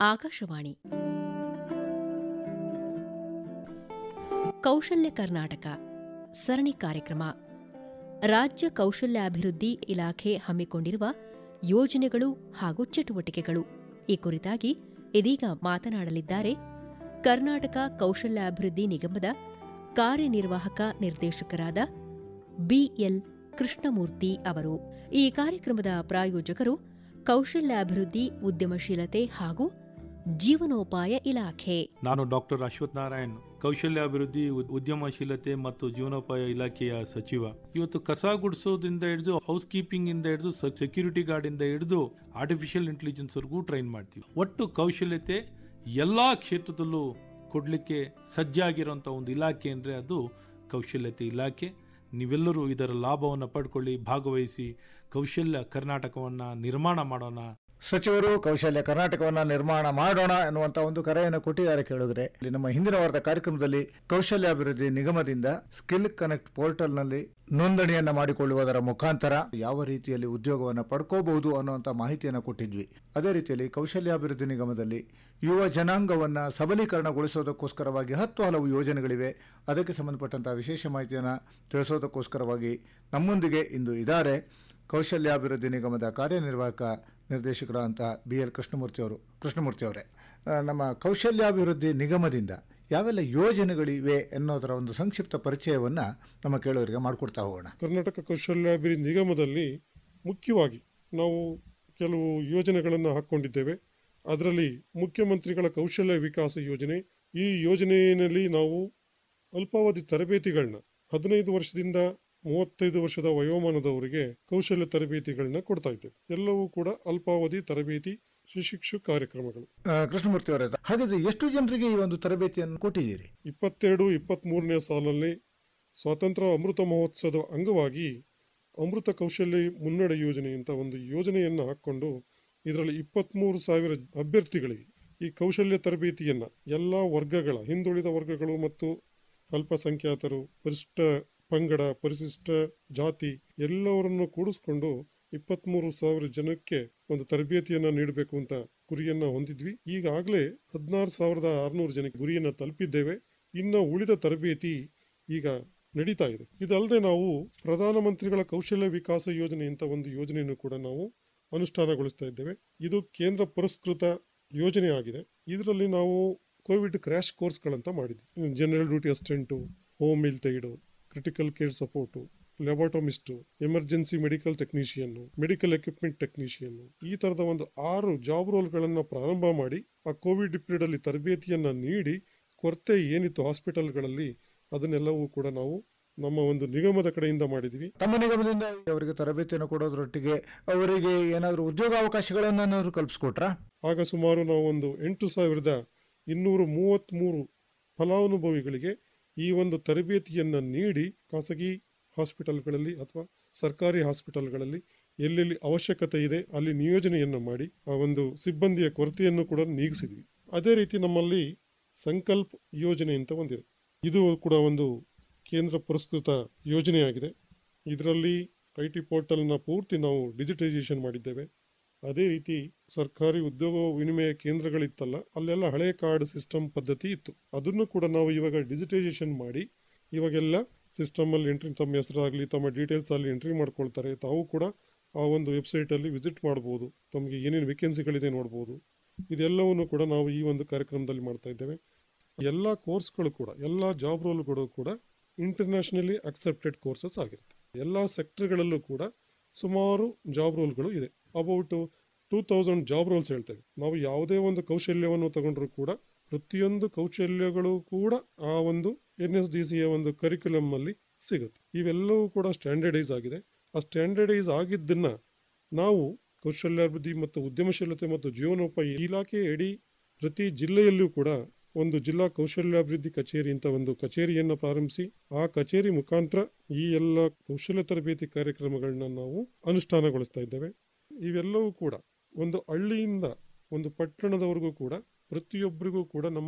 ಆಕಾಶವಾಣಿ ಕೌಶಲ್ಯ ಕರ್ನಾಟಕ ಸರಣಿ ಕಾರ್ಯಕ್ರಮ ರಾಜ್ಯ ಕೌಶಲ್ಯಾಭಿವೃದ್ಧಿ ಇಲಾಖೆ ಹಮ್ಮಿಕೊಂಡಿರುವ ಯೋಜನೆಗಳು ಹಾಗೂ ಚಟುವಟಿಕೆಗಳು ಈ ಕುರಿತಾಗಿ ಇದೀಗ ಮಾತನಾಡಲಿದ್ದಾರೆ ಕರ್ನಾಟಕ ಕೌಶಲ್ಯಾಭಿವೃದ್ಧಿ ನಿಗಮದ ಕಾರ್ಯನಿರ್ವಾಹಕ ನಿರ್ದೇಶಕರಾದ ಬಿಎಲ್ ಕೃಷ್ಣಮೂರ್ತಿ ಅವರು ಈ ಕಾರ್ಯಕ್ರಮದ ಪ್ರಾಯೋಜಕರು ಕೌಶಲ್ಯಾಭಿವೃದ್ಧಿ ಉದ್ಯಮಶೀಲತೆ ಹಾಗೂ ಜೀವನೋಪಾಯ ಇಲಾಖೆ ನಾನು ಡಾಕ್ಟರ್ ಅಶ್ವಥ್ ನಾರಾಯಣ್ ಕೌಶಲ್ಯಾಭಿವೃದ್ಧಿ ಉದ್- ಉದ್ಯಮಶೀಲತೆ ಮತ್ತು ಜೀವನೋಪಾಯ ಇಲಾಖೆಯ ಸಚಿವ ಇವತ್ತು ಕಸ ಗುಡಿಸೋದ್ರಿಂದ ಹಿಡಿದು ಹೌಸ್ ಕೀಪಿಂಗ್ ಇಂದ ಹಿಡಿದು ಸೆಕ್ಯೂರಿಟಿ ಗಾರ್ಡ್ ಇಂದ ಹಿಡಿದು ಆರ್ಟಿಫಿಷಿಯಲ್ ಇಂಟೆಲಿಜೆನ್ಸ್ ವರೆಗೂ ಟ್ರೈನ್ ಮಾಡ್ತೀವಿ ಒಟ್ಟು ಕೌಶಲ್ಯತೆ ಎಲ್ಲಾ ಕ್ಷೇತ್ರದಲ್ಲೂ ಕೊಡ್ಲಿಕ್ಕೆ ಸಜ್ಜಾಗಿರುವಂತ ಒಂದು ಇಲಾಖೆ ಅಂದ್ರೆ ಅದು ಕೌಶಲ್ಯತೆ ಇಲಾಖೆ ನೀವೆಲ್ಲರೂ ಇದರ ಲಾಭವನ್ನು ಪಡ್ಕೊಳ್ಳಿ ಭಾಗವಹಿಸಿ ಕೌಶಲ್ಯ ಕರ್ನಾಟಕವನ್ನ ನಿರ್ಮಾಣ ಮಾಡೋಣ ಸಚಿವರು ಕೌಶಲ್ಯ ಕರ್ನಾಟಕವನ್ನ ನಿರ್ಮಾಣ ಮಾಡೋಣ ಎನ್ನುವಂತ ಒಂದು ಕರೆಯನ್ನು ಕೊಟ್ಟಿದ್ದಾರೆ ಕೇಳಿದ್ರೆ ಇಲ್ಲಿ ನಮ್ಮ ಹಿಂದಿನ ವಾರದ ಕಾರ್ಯಕ್ರಮದಲ್ಲಿ ಕೌಶಲ್ಯಾಭಿವೃದ್ಧಿ ನಿಗಮದಿಂದ ಸ್ಕಿಲ್ ಕನೆಕ್ಟ್ ಪೋರ್ಟಲ್ ನಲ್ಲಿ ನೋಂದಣಿಯನ್ನ ಮಾಡಿಕೊಳ್ಳುವುದರ ಮುಖಾಂತರ ಯಾವ ರೀತಿಯಲ್ಲಿ ಉದ್ಯೋಗವನ್ನು ಪಡ್ಕೋಬಹುದು ಅನ್ನುವಂತ ಮಾಹಿತಿಯನ್ನು ಕೊಟ್ಟಿದ್ವಿ ಅದೇ ರೀತಿಯಲ್ಲಿ ಕೌಶಲ್ಯಾಭಿವೃದ್ಧಿ ನಿಗಮದಲ್ಲಿ ಯುವ ಜನಾಂಗವನ್ನ ಸಬಲೀಕರಣಗೊಳಿಸೋದಕ್ಕೋಸ್ಕರವಾಗಿ ಹತ್ತು ಹಲವು ಯೋಜನೆಗಳಿವೆ ಅದಕ್ಕೆ ಸಂಬಂಧಪಟ್ಟಂತಹ ವಿಶೇಷ ಮಾಹಿತಿಯನ್ನು ತಿಳಿಸೋದಕ್ಕೋಸ್ಕರವಾಗಿ ನಮ್ಮೊಂದಿಗೆ ಇಂದು ಇದ್ದಾರೆ ಕೌಶಲ್ಯಾಭಿವೃದ್ಧಿ ನಿಗಮದ ಕಾರ್ಯನಿರ್ವಾಹಕ ನಿರ್ದೇಶಕರಾದಂಥ ಬಿ ಎಲ್ ಕೃಷ್ಣಮೂರ್ತಿ ಅವರು ಕೃಷ್ಣಮೂರ್ತಿ ಅವರೇ ಆ, ನಮ್ಮ ಕೌಶಲ್ಯಾಭಿವೃದ್ಧಿ ನಿಗಮದಿಂದ ಯಾವೆಲ್ಲ ಯೋಜನೆಗಳಿವೆ ಎನ್ನುವುದರ ಒಂದು ಸಂಕ್ಷಿಪ್ತ ಪರಿಚಯವನ್ನು ನಮ್ಮ ಕೇಳೋರಿಗೆ ಮಾಡಿಕೊಡ್ತಾ ಹೋಗೋಣ ಕರ್ನಾಟಕ ಕೌಶಲ್ಯಾಭಿವೃದ್ಧಿ ನಿಗಮದಲ್ಲಿ ಮುಖ್ಯವಾಗಿ ನಾವು ಕೆಲವು ಯೋಜನೆಗಳನ್ನು ಹಾಕ್ಕೊಂಡಿದ್ದೇವೆ ಅದರಲ್ಲಿ ಮುಖ್ಯಮಂತ್ರಿಗಳ ಕೌಶಲ್ಯ ವಿಕಾಸ ಯೋಜನೆ ಈ ಯೋಜನೆಯಲ್ಲಿ ನಾವು ಅಲ್ಪಾವಧಿ ತರಬೇತಿಗಳನ್ನ ಹದಿನೈದು ವರ್ಷದಿಂದ ಮೂವತ್ತೈದು ವರ್ಷದ ವಯೋಮಾನದವರಿಗೆ ಕೌಶಲ್ಯ ತರಬೇತಿಗಳನ್ನ ಕೊಡ್ತಾ ಇದ್ದೇವೆ ಎಲ್ಲವೂ ಕೂಡ ಅಲ್ಪಾವಧಿ ತರಬೇತಿ ಸುಶಿಕ್ಷು ಕಾರ್ಯಕ್ರಮಗಳು ಆ, ಕೃಷ್ಣಮೂರ್ತಿ ಅವರೇ ಹಾಗಾದ್ರೆ ಎಷ್ಟು ಜನರಿಗೆ ಈ ಒಂದು ತರಬೇತಿಯನ್ನು ಕೊಟ್ಟಿದ್ದೀರಿ ಇಪ್ಪತ್ತೆರಡು ಇಪ್ಪತ್ತ್ಮೂರನೇ ಸಾಲಲ್ಲಿ ಸ್ವಾತಂತ್ರ್ಯ ಅಮೃತ ಮಹೋತ್ಸವದ ಅಂಗವಾಗಿ ಅಮೃತ ಕೌಶಲ್ಯ ಮುನ್ನಡೆ ಯೋಜನೆ ಅಂತ ಒಂದು ಯೋಜನೆಯನ್ನು ಹಾಕ್ಕೊಂಡು ಇದರಲ್ಲಿ ಇಪ್ಪತ್ತ್ಮೂರು ಸಾವಿರ ಅಭ್ಯರ್ಥಿಗಳಿಗೆ ಈ ಕೌಶಲ್ಯ ತರಬೇತಿಯನ್ನ ಎಲ್ಲ ವರ್ಗಗಳ ಹಿಂದುಳಿದ ವರ್ಗಗಳು ಮತ್ತು ಅಲ್ಪಸಂಖ್ಯಾತರು ಪರಿಶಿಷ್ಟ ಪಂಗಡ ಪರಿಶಿಷ್ಟ ಜಾತಿ ಎಲ್ಲವರನ್ನು ಕೂಡಿಸ್ಕೊಂಡು ಇಪ್ಪತ್ಮೂರು ಸಾವಿರ ಜನಕ್ಕೆ ಒಂದು ತರಬೇತಿಯನ್ನ ನೀಡಬೇಕು ಅಂತ ಗುರಿಯನ್ನ ಹೊಂದಿದ್ವಿ ಈಗಾಗಲೇ ಹದಿನಾರು ಸಾವಿರದ ಆರುನೂರು ಜನಕ್ಕೆ ಗುರಿಯನ್ನ ತಲುಪಿದ್ದೇವೆ ಇನ್ನು ಉಳಿದ ತರಬೇತಿ ಈಗ ನಡೀತಾ ಇದೆ ಇದಲ್ಲದೆ ನಾವು ಪ್ರಧಾನಮಂತ್ರಿಗಳ ಕೌಶಲ್ಯ ವಿಕಾಸ ಯೋಜನೆ ಅಂತ ಒಂದು ಯೋಜನೆಯನ್ನು ಕೂಡ ನಾವು ಅನುಷ್ಠಾನಗೊಳಿಸ್ತಾ ಇದ್ದೇವೆ ಇದು ಕೇಂದ್ರ ಪುರಸ್ಕೃತ ಯೋಜನೆ ಆಗಿದೆ ಇದರಲ್ಲಿ ನಾವು ಕೋವಿಡ್ ಕ್ರ್ಯಾಶ್ ಕೋರ್ಸ್ಗಳಂತ ಮಾಡಿದ್ವಿ general duty assistant home health aide critical care support phlebotomist emergency medical technician medical equipment technician ಈ ತರದ ಒಂದು ಆರು ಜಾಬ್ ರೋಲ್ಗಳನ್ನ ಪ್ರಾರಂಭ ಮಾಡಿ ಆ ಕೋವಿಡ್ ಪೀರಿಯಡ್ ಅಲ್ಲಿ ತರಬೇತಿಯನ್ನ ನೀಡಿ ಕೊರತೆ ಏನಿತ್ತು ಹಾಸ್ಪಿಟಲ್ಗಳಲ್ಲಿ ಅದನ್ನೆಲ್ಲವೂ ಕೂಡ ನಾವು ನಮ್ಮ ಒಂದು ನಿಗಮದ ಕಡೆಯಿಂದ ಮಾಡಿದ್ವಿ ತಮ್ಮ ನಿಗಮದಿಂದ ಅವರಿಗೆ ತರಬೇತಿಯನ್ನು ಕೊಡೋದ್ರೊಟ್ಟಿಗೆ ಅವರಿಗೆ ಏನಾದರೂ ಉದ್ಯೋಗಾವಕಾಶಗಳನ್ನು ಏನಾದ್ರು ಕಲ್ಪಿಸ್ಕೊಟ್ರಾ ಆಗ ಸುಮಾರು ನಾವು ಒಂದು ಎಂಟು ಸಾವಿರದ ಇನ್ನೂರ ಮೂವತ್ತ್ಮೂರು ಫಲಾನುಭವಿಗಳಿಗೆ ಈ ಒಂದು ತರಬೇತಿಯನ್ನು ನೀಡಿ ಖಾಸಗಿ ಹಾಸ್ಪಿಟಲ್ಗಳಲ್ಲಿ ಅಥವಾ ಸರ್ಕಾರಿ ಹಾಸ್ಪಿಟಲ್ಗಳಲ್ಲಿ ಎಲ್ಲೆಲ್ಲಿ ಅವಶ್ಯಕತೆ ಇದೆ ಅಲ್ಲಿ ನಿಯೋಜನೆಯನ್ನು ಮಾಡಿ ಆ ಒಂದು ಸಿಬ್ಬಂದಿಯ ಕೊರತೆಯನ್ನು ಕೂಡ ನೀಗಿಸಿದ್ವಿ ಅದೇ ರೀತಿ ನಮ್ಮಲ್ಲಿ ಸಂಕಲ್ಪ್ ಯೋಜನೆ ಅಂತ ಒಂದಿದೆ ಇದು ಕೂಡ ಒಂದು ಕೇಂದ್ರ ಪುರಸ್ಕೃತ ಯೋಜನೆಯಾಗಿದೆ ಇದರಲ್ಲಿ ಐ ಟಿ ಪೋರ್ಟಲ್ನ ಪೂರ್ತಿ ನಾವು ಡಿಜಿಟೈಸೇಷನ್ ಮಾಡಿದ್ದೇವೆ ಅದೇ ರೀತಿ ಸರ್ಕಾರಿ ಉದ್ಯೋಗ ವಿನಿಮಯ ಕೇಂದ್ರಗಳಿತ್ತಲ್ಲ ಅಲ್ಲೆಲ್ಲ ಹಳೆ ಕಾರ್ಡ್ ಸಿಸ್ಟಮ್ ಪದ್ಧತಿ ಇತ್ತು ಅದನ್ನು ಕೂಡ ನಾವು ಇವಾಗ ಡಿಜಿಟೈಸೇಷನ್ ಮಾಡಿ ಇವಾಗೆಲ್ಲ ಸಿಸ್ಟಮ್ ಅಲ್ಲಿ ಎಂಟ್ರಿ ತಮ್ಮ ಹೆಸರಾಗಲಿ ತಮ್ಮ ಡೀಟೇಲ್ಸ್ ಅಲ್ಲಿ ಎಂಟ್ರಿ ಮಾಡ್ಕೊಳ್ತಾರೆ ತಾವು ಕೂಡ ಆ ಒಂದು ವೆಬ್ಸೈಟ್ ಅಲ್ಲಿ ವಿಸಿಟ್ ಮಾಡ್ಬೋದು ತಮಗೆ ಏನೇನು ವೇಕೆನ್ಸಿಗಳಿದೆ ನೋಡ್ಬೋದು ಇದೆಲ್ಲವನ್ನು ಕೂಡ ನಾವು ಈ ಒಂದು ಕಾರ್ಯಕ್ರಮದಲ್ಲಿ ಮಾಡ್ತಾ ಇದ್ದೇವೆ ಎಲ್ಲ ಕೋರ್ಸ್ಗಳು ಕೂಡ ಎಲ್ಲ ಜಾಬ್ ರೋಲ್ಗಳು ಕೂಡ ಇಂಟರ್ನ್ಯಾಷನಲಿ ಅಕ್ಸೆಪ್ಟೆಡ್ ಕೋರ್ಸಸ್ ಆಗಿರುತ್ತೆ ಎಲ್ಲ ಸೆಕ್ಟರ್ಗಳಲ್ಲೂ ಕೂಡ ಸುಮಾರು ಜಾಬ್ ರೋಲ್ಗಳು ಇದೆ about two thousand job roles ಹೇಳ್ತೇವೆ ನಾವು ಯಾವುದೇ ಒಂದು ಕೌಶಲ್ಯವನ್ನು ತಗೊಂಡ್ರು ಕೂಡ ಪ್ರತಿಯೊಂದು ಕೌಶಲ್ಯಗಳು ಕೂಡ ಆ ಒಂದು ಎನ್ ಎಸ್ ಡಿ ಸಿಯ ಒಂದು ಕರಿಕ್ಯುಲಮ್ ಅಲ್ಲಿ ಸಿಗುತ್ತೆ ಇವೆಲ್ಲವೂ ಕೂಡ ಸ್ಟ್ಯಾಂಡರ್ಡೈಸ್ ಆಗಿದೆ ಆ ಸ್ಟ್ಯಾಂಡರ್ಡೈಸ್ ಆಗಿದ್ದನ್ನ ನಾವು ಕೌಶಲ್ಯಾಭಿವೃದ್ಧಿ ಮತ್ತು ಉದ್ಯಮಶೀಲತೆ ಮತ್ತು ಜೀವನೋಪಾಯ ಇಲಾಖೆ ಅಡಿ ಪ್ರತಿ ಜಿಲ್ಲೆಯಲ್ಲೂ ಕೂಡ ಒಂದು ಜಿಲ್ಲಾ ಕೌಶಲ್ಯಾಭಿವೃದ್ಧಿ ಕಚೇರಿ ಅಂತ ಒಂದು ಕಚೇರಿಯನ್ನು ಪ್ರಾರಂಭಿಸಿ ಆ ಕಚೇರಿ ಮುಖಾಂತರ ಈ ಎಲ್ಲ ಕೌಶಲ್ಯ ತರಬೇತಿ ಕಾರ್ಯಕ್ರಮಗಳನ್ನ ನಾವು ಅನುಷ್ಠಾನಗೊಳಿಸ್ತಾ ಇದ್ದೇವೆ ಇವೆಲ್ಲವೂ ಕೂಡ ಒಂದು ಹಳ್ಳಿಯಿಂದ ಒಂದು ಪಟ್ಟಣದವರೆಗೂ ಕೂಡ ಪ್ರತಿಯೊಬ್ಬರಿಗೂ ಕೂಡ ನಮ್ಮ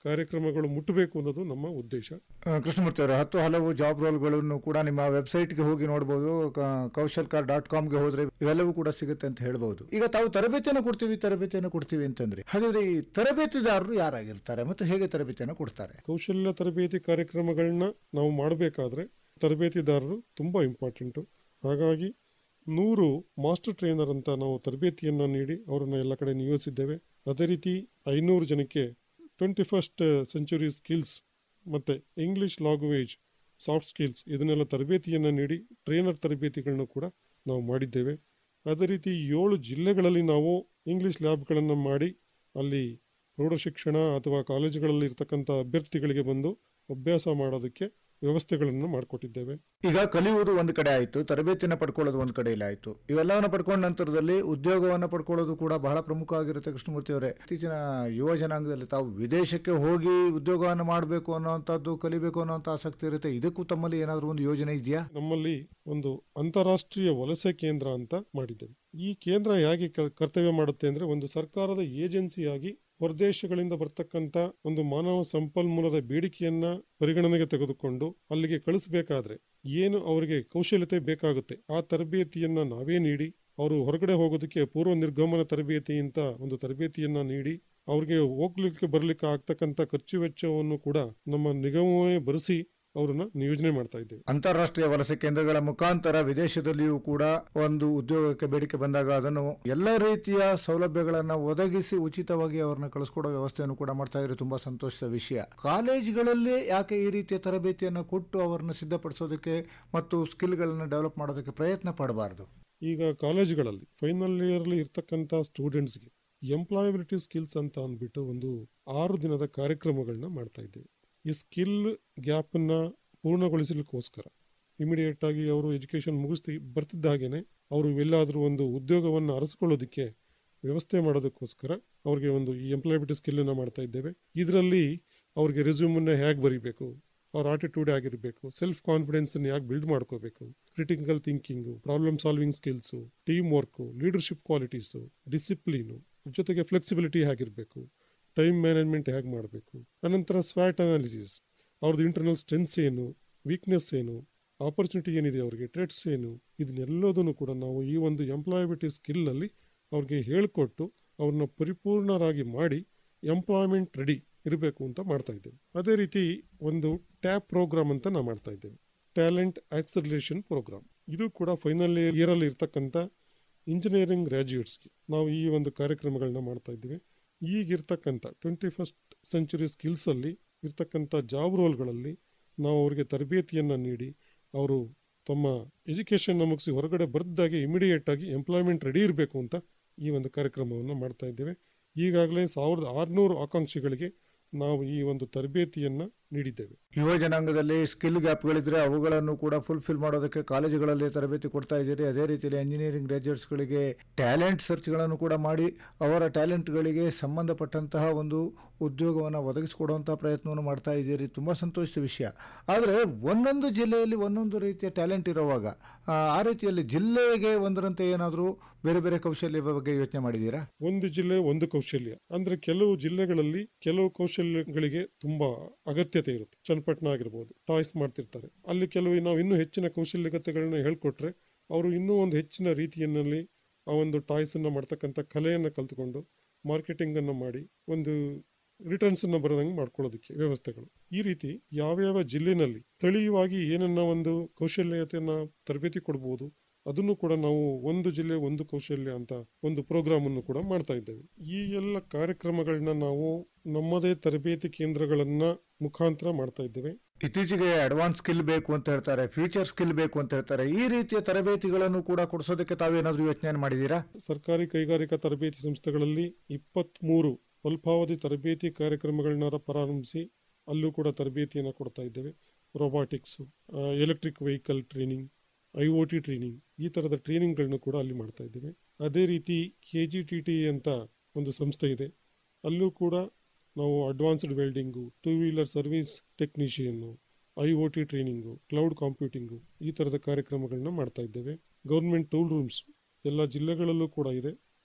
ಕಾರ್ಯಕ್ರಮಗಳು ಮುಟ್ಟಬೇಕು ಅನ್ನೋದು ನಮ್ಮ ಉದ್ದೇಶ ಆ, ಕೃಷ್ಣಮೂರ್ತಿ ಅವರೇ ಹತ್ತು ಹಲವು ಜಾಬ್ ರೋಲ್ಗಳನ್ನು ಕೂಡ ನಿಮ್ಮ ವೆಬ್ಸೈಟ್ಗೆ ಹೋಗಿ ನೋಡಬಹುದು ಕೌಶಲ್ ಕಾರ್ ಡಾಟ್ ಕಾಮ್ಗೆ ಹೋದ್ರೆ ಇವೆಲ್ಲವೂ ಕೂಡ ಸಿಗುತ್ತೆ ಅಂತ ಹೇಳ್ಬಹುದು ಈಗ ತಾವು ತರಬೇತಿಯನ್ನು ಕೊಡ್ತೀವಿ ತರಬೇತಿಯನ್ನು ಕೊಡ್ತೀವಿ ಅಂತಂದ್ರೆ ಹಾಗಾದ್ರೆ ಈ ತರಬೇತಿದಾರರು ಯಾರಾಗಿರ್ತಾರೆ ಮತ್ತು ಹೇಗೆ ತರಬೇತಿಯನ್ನು ಕೊಡ್ತಾರೆ ಕೌಶಲ್ಯ ತರಬೇತಿ ಕಾರ್ಯಕ್ರಮಗಳನ್ನ ನಾವು ಮಾಡಬೇಕಾದ್ರೆ ತರಬೇತಿದಾರರು ತುಂಬ ಇಂಪಾರ್ಟೆಂಟು ಹಾಗಾಗಿ ನೂರು ಮಾಸ್ಟರ್ ಟ್ರೈನರ್ ಅಂತ ನಾವು ತರಬೇತಿಯನ್ನು ನೀಡಿ ಅವರನ್ನು ಎಲ್ಲ ಕಡೆ ನಿಯೋಜಿಸಿದ್ದೇವೆ ಅದೇ ರೀತಿ ಐನೂರು ಜನಕ್ಕೆ ಟ್ವೆಂಟಿ ಫಸ್ಟ್ ಸೆಂಚುರಿ ಸ್ಕಿಲ್ಸ್ ಮತ್ತು ಇಂಗ್ಲಿಷ್ ಲ್ಯಾಂಗ್ವೇಜ್ ಸಾಫ್ಟ್ ಸ್ಕಿಲ್ಸ್ ಇದನ್ನೆಲ್ಲ ತರಬೇತಿಯನ್ನು ನೀಡಿ ಟ್ರೈನರ್ ತರಬೇತಿಗಳನ್ನು ಕೂಡ ನಾವು ಮಾಡಿದ್ದೇವೆ ಅದೇ ರೀತಿ ಏಳು ಜಿಲ್ಲೆಗಳಲ್ಲಿ ನಾವು ಇಂಗ್ಲಿಷ್ ಲ್ಯಾಬ್ಗಳನ್ನು ಮಾಡಿ ಅಲ್ಲಿ ಪ್ರೌಢಶಿಕ್ಷಣ ಅಥವಾ ಕಾಲೇಜುಗಳಲ್ಲಿ ಇರ್ತಕ್ಕಂಥ ಅಭ್ಯರ್ಥಿಗಳಿಗೆ ಬಂದು ಅಭ್ಯಾಸ ಮಾಡೋದಕ್ಕೆ ವ್ಯವಸ್ಥೆಗಳನ್ನು ಮಾಡಿಕೊಟ್ಟಿದ್ದೇವೆ ಈಗ ಕಲಿಯುವುದು ಒಂದು ಕಡೆ ಆಯಿತು ತರಬೇತಿಯನ್ನು ಪಡ್ಕೊಳ್ಳೋದು ಒಂದು ಕಡೆಯಲ್ಲಿ ಆಯಿತು ಇವೆಲ್ಲವನ್ನು ಪಡ್ಕೊಂಡ ನಂತರದಲ್ಲಿ ಉದ್ಯೋಗವನ್ನು ಪಡ್ಕೊಳ್ಳೋದು ಕೂಡ ಬಹಳ ಪ್ರಮುಖ ಆಗಿರುತ್ತೆ ಕೃಷ್ಣಮೂರ್ತಿ ಅವರೇ ಇತ್ತೀಚಿನ ಯುವ ಜನಾಂಗದಲ್ಲಿ ತಾವು ವಿದೇಶಕ್ಕೆ ಹೋಗಿ ಉದ್ಯೋಗವನ್ನು ಮಾಡಬೇಕು ಅನ್ನೋಂಥದ್ದು ಕಲಿಬೇಕು ಅನ್ನೋಂಥ ಆಸಕ್ತಿ ಇರುತ್ತೆ ಇದಕ್ಕೂ ತಮ್ಮಲ್ಲಿ ಏನಾದರೂ ಒಂದು ಯೋಜನೆ ಇದೆಯಾ ನಮ್ಮಲ್ಲಿ ಒಂದು ಅಂತಾರಾಷ್ಟ್ರೀಯ ವಲಸೆ ಕೇಂದ್ರ ಅಂತ ಮಾಡಿದ್ದೇವೆ ಈ ಕೇಂದ್ರ ಹೇಗೆ ಕ- ಕರ್ತವ್ಯ ಮಾಡುತ್ತೆ ಅಂದ್ರೆ ಒಂದು ಸರ್ಕಾರದ ಏಜೆನ್ಸಿಯಾಗಿ ಹೊರದೇಶಗಳಿಂದ ಬರ್ತಕ್ಕಂಥ ಒಂದು ಮಾನವ ಸಂಪನ್ಮೂಲದ ಬೇಡಿಕೆಯನ್ನ ಪರಿಗಣನೆಗೆ ತೆಗೆದುಕೊಂಡು ಅಲ್ಲಿಗೆ ಕಳಿಸಬೇಕಾದ್ರೆ ಏನು ಅವರಿಗೆ ಕೌಶಲ್ಯತೆ ಬೇಕಾಗುತ್ತೆ ಆ ತರಬೇತಿಯನ್ನ ನಾವೇ ನೀಡಿ ಅವರು ಹೊರಗಡೆ ಹೋಗೋದಕ್ಕೆ ಪೂರ್ವ ನಿರ್ಗಮನ ತರಬೇತಿ ಅಂತ ಒಂದು ತರಬೇತಿಯನ್ನ ನೀಡಿ ಅವ್ರಿಗೆ ಹೋಗ್ಲಿಕ್ಕೆ ಬರ್ಲಿಕ್ಕೆ ಆಗ್ತಕ್ಕಂಥ ಖರ್ಚು ವೆಚ್ಚವನ್ನು ಕೂಡ ನಮ್ಮ ನಿಗಮವೇ ಭರಿಸಿ ಅವರನ್ನ ನಿಯೋಜನೆ ಮಾಡ್ತಾ ಇದ್ದೇವೆ ಅಂತಾರಾಷ್ಟ್ರೀಯ ವಲಸೆ ಕೇಂದ್ರಗಳ ಮುಖಾಂತರ ವಿದೇಶದಲ್ಲಿಯೂ ಕೂಡ ಒಂದು ಉದ್ಯೋಗಕ್ಕೆ ಬೇಡಿಕೆ ಬಂದಾಗ ಅದನ್ನು ಎಲ್ಲ ರೀತಿಯ ಸೌಲಭ್ಯಗಳನ್ನು ಒದಗಿಸಿ ಉಚಿತವಾಗಿ ಅವ್ರನ್ನ ಕಳಿಸ್ಕೊಡೋ ವ್ಯವಸ್ಥೆಯನ್ನು ಕೂಡ ಮಾಡ್ತಾ ಇರೋ ತುಂಬಾ ಸಂತೋಷದ ವಿಷಯ ಕಾಲೇಜ್ಗಳಲ್ಲಿ ಯಾಕೆ ಈ ರೀತಿಯ ತರಬೇತಿಯನ್ನು ಕೊಟ್ಟು ಅವರನ್ನು ಸಿದ್ಧಪಡಿಸೋದಕ್ಕೆ ಮತ್ತು ಸ್ಕಿಲ್ಗಳನ್ನು ಡೆವಲಪ್ ಮಾಡೋದಕ್ಕೆ ಪ್ರಯತ್ನ ಪಡಬಾರದು ಈಗ ಕಾಲೇಜುಗಳಲ್ಲಿ ಫೈನಲ್ ಇಯರ್ಲಿ ಇರ್ತಕ್ಕಂಥ ಸ್ಟೂಡೆಂಟ್ಸ್ಗೆ ಎಂಪ್ಲಾಯಬಿಲಿಟಿ ಸ್ಕಿಲ್ಸ್ ಅಂತ ಅಂದ್ಬಿಟ್ಟು ಒಂದು ಆರು ದಿನದ ಕಾರ್ಯಕ್ರಮಗಳನ್ನ ಮಾಡ್ತಾ ಇದ್ದೇವೆ ಈ ಸ್ಕಿಲ್ ಗ್ಯಾಪನ್ನ ಪೂರ್ಣಗೊಳಿಸಲಿಕ್ಕೋಸ್ಕರ ಇಮಿಡಿಯೇಟ್ ಆಗಿ ಅವರು ಎಜುಕೇಶನ್ ಮುಗಿಸ್ತಿ ಬರ್ತಿದ್ದ ಹಾಗೇನೆ ಅವರು ಎಲ್ಲಾದರೂ ಒಂದು ಉದ್ಯೋಗವನ್ನು ಅರಸ್ಕೊಳ್ಳೋದಕ್ಕೆ ವ್ಯವಸ್ಥೆ ಮಾಡೋದಕ್ಕೋಸ್ಕರ ಅವ್ರಿಗೆ ಒಂದು ಈ ಎಂಪ್ಲಾಯಬಿಲಿಟಿ ಸ್ಕಿಲ್ಲನ್ನು ಮಾಡ್ತಾ ಇದ್ದೇವೆ ಇದರಲ್ಲಿ ಅವ್ರಿಗೆ ರೆಸ್ಯೂಮನ್ನ ಹೇಗೆ ಬರೀಬೇಕು ಅವ್ರ ಆಟಿಟ್ಯೂಡ್ ಆಗಿರಬೇಕು ಸೆಲ್ಫ್ ಕಾನ್ಫಿಡೆನ್ಸ್ ಯಾಕೆ ಬಿಲ್ಡ್ ಮಾಡ್ಕೋಬೇಕು critical thinking problem solving skills team work leadership qualities discipline ಜೊತೆಗೆ ಫ್ಲೆಕ್ಸಿಬಿಲಿಟಿ ಹೇಗಿರಬೇಕು ಟೈಮ್ ಮ್ಯಾನೇಜ್ಮೆಂಟ್ ಹೇಗೆ ಮಾಡಬೇಕು ಅನಂತರ ಸ್ವ್ಯಾಟ್ ಅನಾಲಿಸಿಸ್ ಅವ್ರದ್ದು ಇಂಟರ್ನಲ್ ಸ್ಟ್ರೆಂತ್ಸ್ ಏನು ವೀಕ್ನೆಸ್ ಏನು ಆಪರ್ಚುನಿಟಿ ಏನಿದೆ ಅವರಿಗೆ ಟ್ರೆಡ್ಸ್ ಏನು ಇದನ್ನೆಲ್ಲದನ್ನು ಕೂಡ ನಾವು ಈ ಒಂದು ಎಂಪ್ಲಾಯಬಿಲಿಟಿ ಸ್ಕಿಲ್ಲಲ್ಲಿ ಅವ್ರಿಗೆ ಹೇಳಿಕೊಟ್ಟು ಅವ್ರನ್ನ ಪರಿಪೂರ್ಣರಾಗಿ ಮಾಡಿ ಎಂಪ್ಲಾಯ್ಮೆಂಟ್ ರೆಡಿ ಇರಬೇಕು ಅಂತ ಮಾಡ್ತಾ ಇದ್ದೇವೆ ಅದೇ ರೀತಿ ಒಂದು ಟ್ಯಾಪ್ ಪ್ರೋಗ್ರಾಮ್ ಅಂತ ನಾವು ಮಾಡ್ತಾ ಇದ್ದೇವೆ ಟ್ಯಾಲೆಂಟ್ ಆಕ್ಸಲರೇಷನ್ ಪ್ರೋಗ್ರಾಮ್ ಇದು ಕೂಡ ಫೈನಲ್ ಇಯರಲ್ಲಿ ಇರ್ತಕ್ಕಂಥ ಇಂಜಿನಿಯರಿಂಗ್ ಗ್ರ್ಯಾಜುಯೇಟ್ಸ್ಗೆ ನಾವು ಈ ಒಂದು ಕಾರ್ಯಕ್ರಮಗಳನ್ನ ಮಾಡ್ತಾ ಇದ್ದೀವಿ ಈಗಿರ್ತಕ್ಕಂಥ ಟ್ವೆಂಟಿ ಫಸ್ಟ್ ಸೆಂಚುರಿ ಸ್ಕಿಲ್ಸಲ್ಲಿ ಇರ್ತಕ್ಕಂಥ ಜಾಬ್ ರೋಲ್ಗಳಲ್ಲಿ ನಾವು ಅವರಿಗೆ ತರಬೇತಿಯನ್ನು ನೀಡಿ ಅವರು ತಮ್ಮ ಎಜುಕೇಷನ್ನ ಮುಗಿಸಿ ಹೊರಗಡೆ ಬರ್ದಾಗೆ ಇಮಿಡಿಯೇಟ್ ಆಗಿ ಎಂಪ್ಲಾಯ್ಮೆಂಟ್ ರೆಡಿ ಇರಬೇಕು ಅಂತ ಈ ಒಂದು ಕಾರ್ಯಕ್ರಮವನ್ನು ಮಾಡ್ತಾ ಇದ್ದೇವೆ ಈಗಾಗಲೇ ಸಾವಿರದ ಆರುನೂರು ಆಕಾಂಕ್ಷಿಗಳಿಗೆ ನಾವು ಈ ಒಂದು ತರಬೇತಿಯನ್ನು ನೀಡಿದ್ದೇವೆ ಯುವ ಜನಾಂಗದಲ್ಲಿ ಸ್ಕಿಲ್ ಗ್ಯಾಪ್ಗಳಿದ್ರೆ ಅವುಗಳನ್ನು ಕೂಡ ಫುಲ್ಫಿಲ್ ಮಾಡೋದಕ್ಕೆ ಕಾಲೇಜುಗಳಲ್ಲಿ ತರಬೇತಿ ಕೊಡ್ತಾ ಇದ್ದೀರಿ ಅದೇ ರೀತಿಯಲ್ಲಿ ಇಂಜಿನಿಯರಿಂಗ್ ಗ್ರಾಜ್ಯುಯೇಟ್ಸ್ಗಳಿಗೆ ಟ್ಯಾಲೆಂಟ್ ಸರ್ಚ್ಗಳನ್ನು ಕೂಡ ಮಾಡಿ ಅವರ ಟ್ಯಾಲೆಂಟ್ಗಳಿಗೆ ಸಂಬಂಧಪಟ್ಟಂತಹ ಒಂದು ಉದ್ಯೋಗವನ್ನು ಒದಗಿಸಿಕೊಡುವಂತಹ ಪ್ರಯತ್ನವನ್ನು ಮಾಡ್ತಾ ಇದ್ದೀರಿ ತುಂಬ ಸಂತೋಷದ ವಿಷಯ ಆದರೆ ಒಂದೊಂದು ಜಿಲ್ಲೆಯಲ್ಲಿ ಒಂದೊಂದು ರೀತಿಯ ಟ್ಯಾಲೆಂಟ್ ಇರುವಾಗ ಆ, ಆ ರೀತಿಯಲ್ಲಿ ಜಿಲ್ಲೆಗೆ ಒಂದರಂತೆ ಏನಾದರೂ ಬೇರೆ ಬೇರೆ ಕೌಶಲ್ಯ ಬಗ್ಗೆ ಯೋಚನೆ ಮಾಡಿದ್ದೀರಾ ಒಂದು ಜಿಲ್ಲೆ ಒಂದು ಕೌಶಲ್ಯ ಅಂದ್ರೆ ಕೆಲವು ಜಿಲ್ಲೆಗಳಲ್ಲಿ ಕೆಲವು ಕೌಶಲ್ಯಗಳಿಗೆ ತುಂಬಾ ಅಗತ್ಯತೆ ಇರುತ್ತೆ ಚನ್ನಪಟ್ಟಣ ಆಗಿರ್ಬೋದು ಟಾಯ್ಸ್ ಮಾಡ್ತಿರ್ತಾರೆ ಅಲ್ಲಿ ಕೆಲವು ನಾವು ಇನ್ನೂ ಹೆಚ್ಚಿನ ಕೌಶಲ್ಯತೆಗಳನ್ನ ಹೇಳ್ಕೊಟ್ರೆ ಅವರು ಇನ್ನೂ ಒಂದು ಹೆಚ್ಚಿನ ರೀತಿಯಲ್ಲಿ ಆ ಒಂದು ಟಾಯ್ಸ್ ಅನ್ನ ಮಾಡ್ತಕ್ಕಂಥ ಕಲೆಯನ್ನ ಕಲ್ತ್ಕೊಂಡು ಮಾರ್ಕೆಟಿಂಗ್ ಅನ್ನ ಮಾಡಿ ಒಂದು ರಿಟರ್ನ್ಸ್ ಅನ್ನ ಬರೋದಂಗೆ ಮಾಡ್ಕೊಳ್ಳೋದಕ್ಕೆ ವ್ಯವಸ್ಥೆಗಳು ಈ ರೀತಿ ಯಾವ್ಯಾವ ಜಿಲ್ಲೆನಲ್ಲಿ ಸ್ಥಳೀಯವಾಗಿ ಏನನ್ನ ಒಂದು ಕೌಶಲ್ಯತೆಯನ್ನ ತರಬೇತಿ ಕೊಡ್ಬೋದು ಅದನ್ನು ಕೂಡ ನಾವು ಒಂದು ಜಿಲ್ಲೆ ಒಂದು ಕೌಶಲ್ಯ ಅಂತ ಒಂದು ಪ್ರೋಗ್ರಾಮ್ ಅನ್ನು ಕೂಡ ಮಾಡ್ತಾ ಇದ್ದೇವೆ ಈ ಎಲ್ಲ ಕಾರ್ಯಕ್ರಮಗಳನ್ನ ನಾವು ನಮ್ಮದೇ ತರಬೇತಿ ಕೇಂದ್ರಗಳನ್ನ ಮುಖಾಂತರ ಮಾಡ್ತಾ ಇದ್ದೇವೆ ಇತ್ತೀಚೆಗೆ ಅಡ್ವಾನ್ಸ್ ಸ್ಕಿಲ್ ಬೇಕು ಅಂತ ಹೇಳ್ತಾರೆ ಫ್ಯೂಚರ್ ಸ್ಕಿಲ್ ಬೇಕು ಅಂತ ಹೇಳ್ತಾರೆ ಈ ರೀತಿಯ ತರಬೇತಿಗಳನ್ನು ಕೂಡ ಕೊಡಿಸೋದಕ್ಕೆ ತಾವೇನಾದರೂ ಯೋಚನೆ ಮಾಡಿದ್ದೀರಾ ಸರ್ಕಾರಿ ಕೈಗಾರಿಕಾ ತರಬೇತಿ ಸಂಸ್ಥೆಗಳಲ್ಲಿ ಇಪ್ಪತ್ತ್ಮೂರು ಅಲ್ಪಾವಧಿ ತರಬೇತಿ ಕಾರ್ಯಕ್ರಮಗಳನ್ನ ಪ್ರಾರಂಭಿಸಿ ಅಲ್ಲೂ ಕೂಡ ತರಬೇತಿಯನ್ನು ಕೊಡ್ತಾ ಇದ್ದೇವೆ robotics electric vehicle training I O T training ಈ ಥರದ ಟ್ರೈನಿಂಗ್ಗಳನ್ನು ಕೂಡ ಅಲ್ಲಿ ಮಾಡ್ತಾ ಇದ್ದೇವೆ ಅದೇ ರೀತಿ ಕೆ ಜಿ ಟಿ ಟಿ ಅಂತ ಒಂದು ಸಂಸ್ಥೆ ಇದೆ ಅಲ್ಲೂ ಕೂಡ ನಾವು advanced welding two wheeler service technician I O T training cloud computing ಈ ಥರದ ಕಾರ್ಯಕ್ರಮಗಳನ್ನ ಮಾಡ್ತಾ ಇದ್ದೇವೆ ಗೌರ್ಮೆಂಟ್ ಟೂಲ್ ರೂಮ್ಸ್ ಎಲ್ಲ ಜಿಲ್ಲೆಗಳಲ್ಲೂ ಕೂಡ ಇದೆ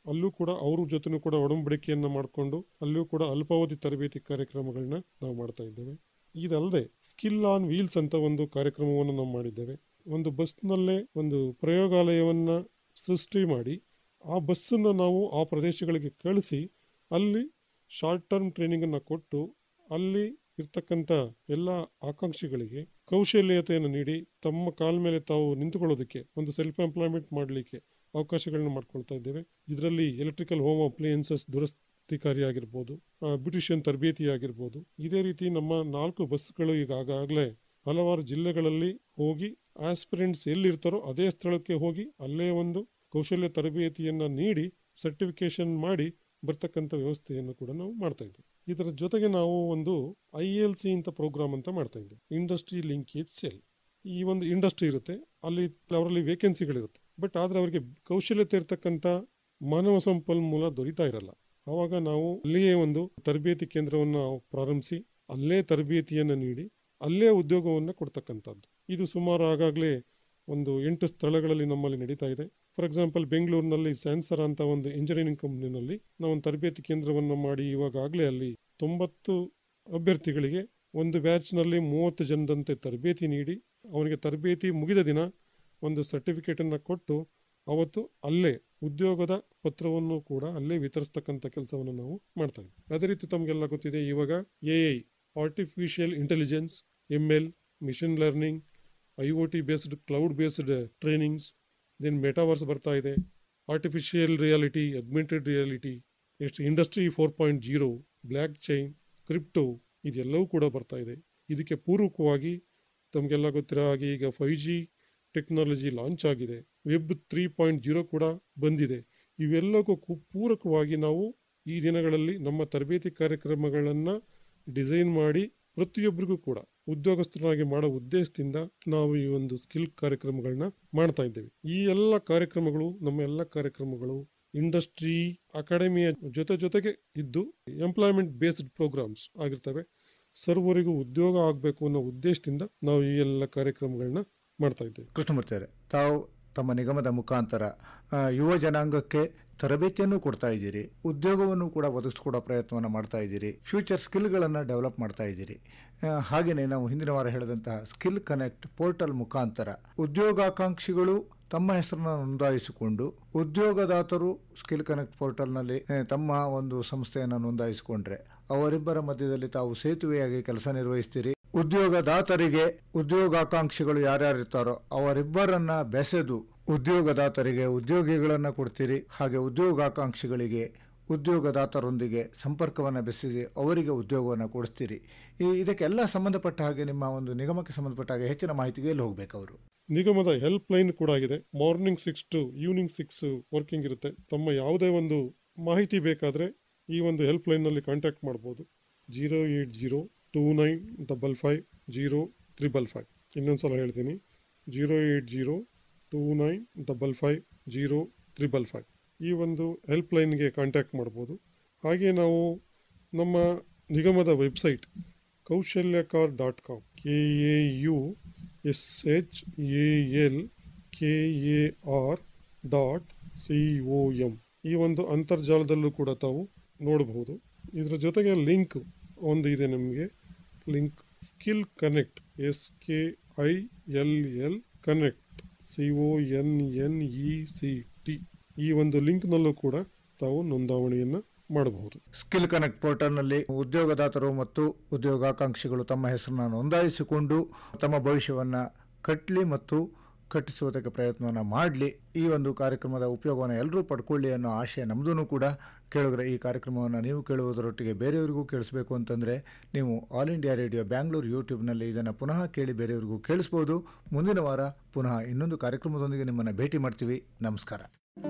ಅಲ್ಲೂ ಕೂಡ ಅವ್ರ ಜೊತೆನೂ ಕೂಡ ಒಡಂಬಡಿಕೆಯನ್ನ ಮಾಡಿಕೊಂಡು ಅಲ್ಲೂ ಕೂಡ ಅಲ್ಪಾವಧಿ ತರಬೇತಿ ಕಾರ್ಯಕ್ರಮಗಳನ್ನ ನಾವು ಮಾಡ್ತಾ ಇದ್ದೇವೆ ಇದಲ್ಲದೆ ಸ್ಕಿಲ್ ಆನ್ ವೀಲ್ಸ್ ಅಂತ ಒಂದು ಕಾರ್ಯಕ್ರಮವನ್ನು ನಾವು ಮಾಡಿದ್ದೇವೆ ಒಂದು ಬಸ್ನಲ್ಲೇ ಒಂದು ಪ್ರಯೋಗಾಲಯವನ್ನ ಸೃಷ್ಟಿ ಮಾಡಿ ಆ ಬಸ್ಸನ್ನ ನಾವು ಆ ಪ್ರದೇಶಗಳಿಗೆ ಕಳಿಸಿ ಅಲ್ಲಿ ಶಾರ್ಟ್ ಟರ್ಮ್ ಟ್ರೈನಿಂಗ್ ಅನ್ನ ಕೊಟ್ಟು ಅಲ್ಲಿ ಇರ್ತಕ್ಕಂಥ ಎಲ್ಲ ಆಕಾಂಕ್ಷಿಗಳಿಗೆ ಕೌಶಲ್ಯತೆಯನ್ನು ನೀಡಿ ತಮ್ಮ ಕಾಲ ಮೇಲೆ ತಾವು ನಿಂತುಕೊಳ್ಳೋದಕ್ಕೆ ಒಂದು ಸೆಲ್ಫ್ ಎಂಪ್ಲಾಯ್ಮೆಂಟ್ ಮಾಡಲಿಕ್ಕೆ ಅವಕಾಶಗಳನ್ನ ಮಾಡ್ಕೊಳ್ತಾ ಇದ್ದೇವೆ ಇದರಲ್ಲಿ ಎಲೆಕ್ಟ್ರಿಕಲ್ ಹೋಮ್ ಅಪ್ಲಯನ್ಸಸ್ ದುರಸ್ತಿಕಾರಿ ಆಗಿರ್ಬೋದು ಬ್ಯೂಟಿಷಿಯನ್ ತರಬೇತಿ ಆಗಿರ್ಬೋದು ಇದೇ ರೀತಿ ನಮ್ಮ ನಾಲ್ಕು ಬಸ್ಗಳು ಈಗಾಗಲೇ ಹಲವಾರು ಜಿಲ್ಲೆಗಳಲ್ಲಿ ಹೋಗಿ ಆಸ್ಪಿರೆಂಟ್ಸ್ ಎಲ್ಲಿರ್ತಾರೋ ಅದೇ ಸ್ಥಳಕ್ಕೆ ಹೋಗಿ ಅಲ್ಲೇ ಒಂದು ಕೌಶಲ್ಯ ತರಬೇತಿಯನ್ನ ನೀಡಿ ಸರ್ಟಿಫಿಕೇಶನ್ ಮಾಡಿ ಬರ್ತಕ್ಕಂಥ ವ್ಯವಸ್ಥೆಯನ್ನು ಕೂಡ ನಾವು ಮಾಡ್ತಾ ಇದ್ದೀವಿ ಇದರ ಜೊತೆಗೆ ನಾವು ಒಂದು ಐ ಎಲ್ ಸಿ ಅಂತ ಪ್ರೋಗ್ರಾಮ್ ಅಂತ ಮಾಡ್ತಾ ಇದ್ದೀವಿ ಇಂಡಸ್ಟ್ರಿ ಲಿಂಕೇಜ್ ಸೆಲ್ ಈ ಒಂದು ಇಂಡಸ್ಟ್ರಿ ಇರುತ್ತೆ ಅಲ್ಲಿ ಅವರಲ್ಲಿ ವೇಕೆನ್ಸಿಗಳಿರುತ್ತೆ ಬಟ್ ಆದ್ರೆ ಅವರಿಗೆ ಕೌಶಲ್ಯತೆ ಇರತಕ್ಕಂಥ ಮಾನವ ಸಂಪನ್ಮೂಲ ದೊರೀತಾ ಇರಲ್ಲ ಆವಾಗ ನಾವು ಅಲ್ಲಿಯೇ ಒಂದು ತರಬೇತಿ ಕೇಂದ್ರವನ್ನು ಪ್ರಾರಂಭಿಸಿ ಅಲ್ಲೇ ತರಬೇತಿಯನ್ನು ನೀಡಿ ಅಲ್ಲೇ ಉದ್ಯೋಗವನ್ನು ಕೊಡ್ತಕ್ಕಂಥದ್ದು ಇದು ಸುಮಾರು ಆಗಾಗಲೇ ಒಂದು ಎಂಟು ಸ್ಥಳಗಳಲ್ಲಿ ನಮ್ಮಲ್ಲಿ ನಡೀತಾ ಇದೆ ಫಾರ್ ಎಕ್ಸಾಂಪಲ್ ಬೆಂಗಳೂರಿನಲ್ಲಿ ಸ್ಯಾನ್ಸರ್ ಅಂತ ಒಂದು ಇಂಜಿನಿಯರಿಂಗ್ ಕಂಪ್ನಿನಲ್ಲಿ ನಾವು ಒಂದು ತರಬೇತಿ ಕೇಂದ್ರವನ್ನು ಮಾಡಿ ಇವಾಗಲೇ ಅಲ್ಲಿ ತೊಂಬತ್ತು ಅಭ್ಯರ್ಥಿಗಳಿಗೆ ಒಂದು ಬ್ಯಾಚ್ನಲ್ಲಿ ಮೂವತ್ತು ಜನರಂತೆ ತರಬೇತಿ ನೀಡಿ ಅವನಿಗೆ ತರಬೇತಿ ಮುಗಿದ ದಿನ ಒಂದು ಸರ್ಟಿಫಿಕೇಟನ್ನು ಕೊಟ್ಟು ಅವತ್ತು ಅಲ್ಲೇ ಉದ್ಯೋಗದ ಪತ್ರವನ್ನು ಕೂಡ ಅಲ್ಲೇ ವಿತರಿಸ್ತಕ್ಕಂಥ ಕೆಲಸವನ್ನು ನಾವು ಮಾಡ್ತಾ ಇದ್ದೀವಿ ಅದೇ ರೀತಿ ತಮಗೆಲ್ಲ ಗೊತ್ತಿದೆ ಇವಾಗ A I artificial intelligence M L machine learning I O T based cloud based trainings then metaverse ಬರ್ತಾ ಇದೆ ಆರ್ಟಿಫಿಷಿಯಲ್ ರಿಯಾಲಿಟಿ ಅಗ್ಮೆಂಟೆಡ್ ರಿಯಾಲಿಟಿ ಎಷ್ಟು industry four point zero blockchain crypto ಇದೆಲ್ಲವೂ ಕೂಡ ಬರ್ತಾ ಇದೆ ಇದಕ್ಕೆ ಪೂರ್ವಕವಾಗಿ ತಮಗೆಲ್ಲ ಗೊತ್ತಿರೋ ಹಾಗೆ ಈಗ ಫೈವ್ ಜಿ ಟೆಕ್ನಾಲಜಿ ಲಾಂಚ್ ಆಗಿದೆ ವೆಬ್ ತ್ರೀ ಪಾಯಿಂಟ್ ಜೀರೋ ಕೂಡ ಬಂದಿದೆ ಇವೆಲ್ಲಕ್ಕೂ ಪೂರಕವಾಗಿ ನಾವು ಈ ದಿನಗಳಲ್ಲಿ ನಮ್ಮ ತರಬೇತಿ ಕಾರ್ಯಕ್ರಮಗಳನ್ನು ಡಿಸೈನ್ ಮಾಡಿ ಪ್ರತಿಯೊಬ್ಬರಿಗೂ ಕೂಡ ಉದ್ಯೋಗಸ್ಥರಾಗಿ ಮಾಡೋ ಉದ್ದೇಶದಿಂದ ನಾವು ಈ ಒಂದು ಸ್ಕಿಲ್ ಕಾರ್ಯಕ್ರಮಗಳನ್ನ ಮಾಡ್ತಾ ಇದ್ದೇವೆ ಈ ಎಲ್ಲ ಕಾರ್ಯಕ್ರಮಗಳು ನಮ್ಮ ಎಲ್ಲ ಕಾರ್ಯಕ್ರಮಗಳು ಇಂಡಸ್ಟ್ರಿ ಅಕಾಡೆಮಿಯ ಜೊತೆ ಜೊತೆಗೆ ಇದ್ದು ಎಂಪ್ಲಾಯ್ಮೆಂಟ್ ಬೇಸ್ಡ್ ಪ್ರೋಗ್ರಾಮ್ಸ್ ಆಗಿರ್ತವೆ ಸರ್ವರಿಗೂ ಉದ್ಯೋಗ ಆಗಬೇಕು ಅನ್ನೋ ಉದ್ದೇಶದಿಂದ ನಾವು ಈ ಎಲ್ಲ ಕಾರ್ಯಕ್ರಮಗಳನ್ನ ಮಾಡ್ತಾ ಇದ್ದೇವೆ ಕೃಷ್ಣಮೂರ್ತಿ ಅವರೇ ತಾವು ತಮ್ಮ ನಿಗಮದ ಮುಖಾಂತರ ಆ, ಯುವ ಜನಾಂಗಕ್ಕೆ ತರಬೇತಿಯನ್ನು ಕೊಡ್ತಾ ಇದ್ದೀರಿ ಉದ್ಯೋಗವನ್ನು ಕೂಡ ಒದಗಿಸ್ಕೊಡೋ ಪ್ರಯತ್ನವನ್ನು ಮಾಡ್ತಾ ಇದ್ದೀರಿ ಫ್ಯೂಚರ್ ಸ್ಕಿಲ್ಗಳನ್ನು ಡೆವಲಪ್ ಮಾಡ್ತಾ ಇದ್ದೀರಿ ಆ, ಹಾಗೆಯೇ ನಾವು ಹಿಂದಿನ ವಾರ ಹೇಳಿದಂತಹ ಸ್ಕಿಲ್ ಕನೆಕ್ಟ್ ಪೋರ್ಟಲ್ ಮುಖಾಂತರ ಉದ್ಯೋಗಾಕಾಂಕ್ಷಿಗಳು ತಮ್ಮ ಹೆಸರನ್ನು ನೋಂದಾಯಿಸಿಕೊಂಡು ಉದ್ಯೋಗದಾತರು ಸ್ಕಿಲ್ ಕನೆಕ್ಟ್ ಪೋರ್ಟಲ್ನಲ್ಲಿ ಆ, ತಮ್ಮ ಒಂದು ಸಂಸ್ಥೆಯನ್ನು ನೋಂದಾಯಿಸಿಕೊಂಡ್ರೆ ಅವರಿಬ್ಬರ ಮಧ್ಯದಲ್ಲಿ ತಾವು ಸೇತುವೆಯಾಗಿ ಕೆಲಸ ನಿರ್ವಹಿಸ್ತೀರಿ ಉದ್ಯೋಗದಾತರಿಗೆ ಉದ್ಯೋಗಾಕಾಂಕ್ಷಿಗಳು ಯಾರ್ಯಾರಿರ್ತಾರೋ ಅವರಿಬ್ಬರನ್ನ ಬೆಸೆದು ಉದ್ಯೋಗದಾತರಿಗೆ ಉದ್ಯೋಗಿಗಳನ್ನ ಕೊಡ್ತೀರಿ ಹಾಗೆ ಉದ್ಯೋಗಾಕಾಂಕ್ಷಿಗಳಿಗೆ ಉದ್ಯೋಗದಾತರೊಂದಿಗೆ ಸಂಪರ್ಕವನ್ನು ಬೆಸೆಸಿ ಅವರಿಗೆ ಉದ್ಯೋಗವನ್ನು ಕೊಡಿಸ್ತೀರಿ ಈ ಇದಕ್ಕೆಲ್ಲ ಸಂಬಂಧಪಟ್ಟ ಹಾಗೆ ನಿಮ್ಮ ಒಂದು ನಿಗಮಕ್ಕೆ ಸಂಬಂಧಪಟ್ಟ ಹಾಗೆ ಹೆಚ್ಚಿನ ಮಾಹಿತಿಗೆ ಎಲ್ಲಿ ಹೋಗ್ಬೇಕು ಅವರು ನಿಗಮದ ಹೆಲ್ಪ್ ಲೈನ್ ಕೂಡ ಆಗಿದೆ morning six to evening six working ಇರುತ್ತೆ ತಮ್ಮ ಯಾವುದೇ ಒಂದು ಮಾಹಿತಿ ಬೇಕಾದರೆ ಈ ಒಂದು ಹೆಲ್ಪ್ ಲೈನ್ನಲ್ಲಿ ಕಾಂಟ್ಯಾಕ್ಟ್ ಮಾಡ್ಬೋದು zero eight zero two nine double five zero triple five ಇನ್ನೊಂದು ಸಲ ಹೇಳ್ತೀನಿ zero eight zero two nine double five zero triple five ಈ ಒಂದು ಹೆಲ್ಪ್ ಲೈನ್ಗೆ ಕಾಂಟ್ಯಾಕ್ಟ್ ಮಾಡ್ಬೋದು ಹಾಗೆ ನಾವು ನಮ್ಮ ನಿಗಮದ website Kaushalkar dot com K A U S H A L K A R dot C O M ಈ ಒಂದು ಅಂತರ್ಜಾಲದಲ್ಲೂ ಕೂಡ ತಾವು ನೋಡಬಹುದು ಇದರ ಜೊತೆಗೆ ಲಿಂಕ್ ಒಂದು ಇದೆ ನಮಗೆ link skill connect S K I L L connect C O N N E C T ಈ ಒಂದು ಲಿಂಕ್ನಲ್ಲೂ ಕೂಡ ತಾವು ನೋಂದಾವಣಿಯನ್ನು ಮಾಡಬಹುದು ಸ್ಕಿಲ್ ಕನೆಕ್ಟ್ ಪೋರ್ಟಲ್ನಲ್ಲಿ ಉದ್ಯೋಗದಾತರು ಮತ್ತು ಉದ್ಯೋಗಾಕಾಂಕ್ಷಿಗಳು ತಮ್ಮ ಹೆಸರನ್ನು ನೋಂದಾಯಿಸಿಕೊಂಡು ತಮ್ಮ ಭವಿಷ್ಯವನ್ನು ಕಟ್ಟಲಿ ಮತ್ತು ಕಟ್ಟಿಸುವುದಕ್ಕೆ ಪ್ರಯತ್ನವನ್ನು ಮಾಡಲಿ ಈ ಒಂದು ಕಾರ್ಯಕ್ರಮದ ಉಪಯೋಗವನ್ನು ಎಲ್ಲರೂ ಪಡ್ಕೊಳ್ಳಿ ಅನ್ನೋ ಆಶಯ ನಮ್ಮದೂ ಕೂಡ ಕೇಳಿದ್ರೆ ಈ ಕಾರ್ಯಕ್ರಮವನ್ನು ನೀವು ಕೇಳುವುದರೊಟ್ಟಿಗೆ ಬೇರೆಯವರಿಗೂ ಕೇಳಿಸ್ಬೇಕು ಅಂತಂದರೆ ನೀವು ಆಲ್ ಇಂಡಿಯಾ ರೇಡಿಯೋ ಬ್ಯಾಂಗ್ಳೂರು ಯೂಟ್ಯೂಬ್ನಲ್ಲಿ ಇದನ್ನು ಪುನಃ ಕೇಳಿ ಬೇರೆಯವರಿಗೂ ಕೇಳಿಸ್ಬೋದು ಮುಂದಿನ ವಾರ ಪುನಃ ಇನ್ನೊಂದು ಕಾರ್ಯಕ್ರಮದೊಂದಿಗೆ ನಿಮ್ಮನ್ನು ಭೇಟಿ ಮಾಡ್ತೀವಿ ನಮಸ್ಕಾರ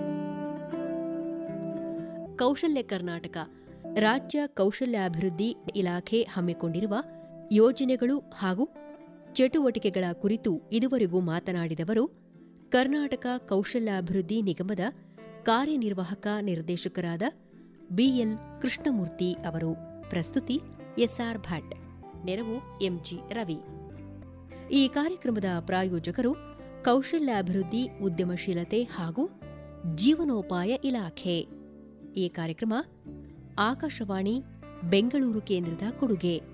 ಕೌಶಲ್ಯ ಕರ್ನಾಟಕ ರಾಜ್ಯ ಕೌಶಲ್ಯಾಭಿವೃದ್ಧಿ ಇಲಾಖೆ ಹಮ್ಮಿಕೊಂಡಿರುವ ಯೋಜನೆಗಳು ಹಾಗೂ ಚಟುವಟಿಕೆಗಳ ಕುರಿತು ಇದುವರೆಗೂ ಮಾತನಾಡಿದವರು ಕರ್ನಾಟಕ ಕೌಶಲ್ಯಾಭಿವೃದ್ಧಿ ನಿಗಮದ ಕಾರ್ಯನಿರ್ವಾಹಕ ನಿರ್ದೇಶಕರಾದ ಬಿಎಲ್ ಕೃಷ್ಣಮೂರ್ತಿ ಅವರು ಪ್ರಸ್ತುತಿ ಎಸ್ಆರ್ ಭಟ್ ನೆರವು ಎಂಜಿ ರವಿ ಈ ಕಾರ್ಯಕ್ರಮದ ಪ್ರಾಯೋಜಕರು ಕೌಶಲ್ಯಾಭಿವೃದ್ಧಿ ಉದ್ಯಮಶೀಲತೆ ಹಾಗೂ ಜೀವನೋಪಾಯ ಇಲಾಖೆ ಈ ಕಾರ್ಯಕ್ರಮ ಆಕಾಶವಾಣಿ ಬೆಂಗಳೂರು ಕೇಂದ್ರದ ಕೊಡುಗೆ